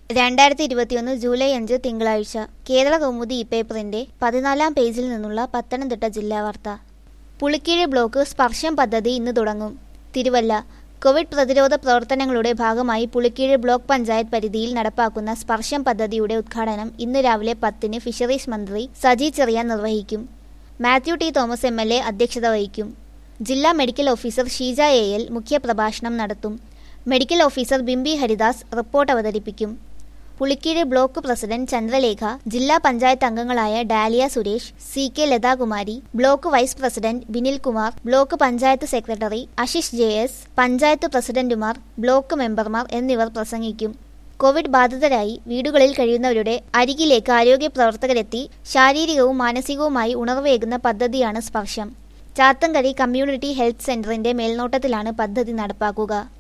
രണ്ടായിരത്തി ഇരുപത്തിയൊന്ന് ജൂലൈ അഞ്ച് തിങ്കളാഴ്ച കേരള കൗമുദി ഇപ്പേപ്പറിന്റെ പതിനാലാം പേജിൽ നിന്നുള്ള പത്തനംതിട്ട ജില്ലാ വാർത്ത പുളിക്കീഴ് ബ്ലോക്ക് സ്പർശം പദ്ധതി ഇന്ന് തുടങ്ങും തിരുവല്ല കോവിഡ് പ്രതിരോധ പ്രവർത്തനങ്ങളുടെ ഭാഗമായി പുളിക്കീഴ് ബ്ലോക്ക് പഞ്ചായത്ത് പരിധിയിൽ നടപ്പാക്കുന്ന സ്പർശം പദ്ധതിയുടെ ഉദ്ഘാടനം ഇന്ന് രാവിലെ പത്തിന് ഫിഷറീസ് മന്ത്രി സജി ചെറിയാൻ നിർവഹിക്കും Mathew T Thomas M L A അധ്യക്ഷത വഹിക്കും ജില്ലാ medical officer Sheeja A L മുഖ്യപ്രഭാഷണം നടത്തും medical officer Bimbi Haridas report അവതരിപ്പിക്കും പുളിക്കീഴ് ബ്ലോക്ക് പ്രസിഡന്റ് ചന്ദ്രലേഖ ജില്ലാ പഞ്ചായത്ത് അംഗങ്ങളായ Daliya Suresh C K Lathakumari block vice president Binil Kumar block panchayat secretary Ashish J S panchayat പ്രസിഡന്റുമാർ ബ്ലോക്ക് മെമ്പർമാർ എന്നിവർ പ്രസംഗിക്കും കോവിഡ് ബാധിതരായി വീടുകളിൽ കഴിയുന്നവരുടെ അരികിലേക്ക് ആരോഗ്യ പ്രവർത്തകരെത്തി ശാരീരികവും മാനസികവുമായി ഉണർവേകുന്ന പദ്ധതിയാണ് സ്പർശം ചാത്തങ്കരി കമ്മ്യൂണിറ്റി ഹെൽത്ത് സെന്ററിന്റെ മേൽനോട്ടത്തിലാണ് പദ്ധതി നടപ്പാക്കുക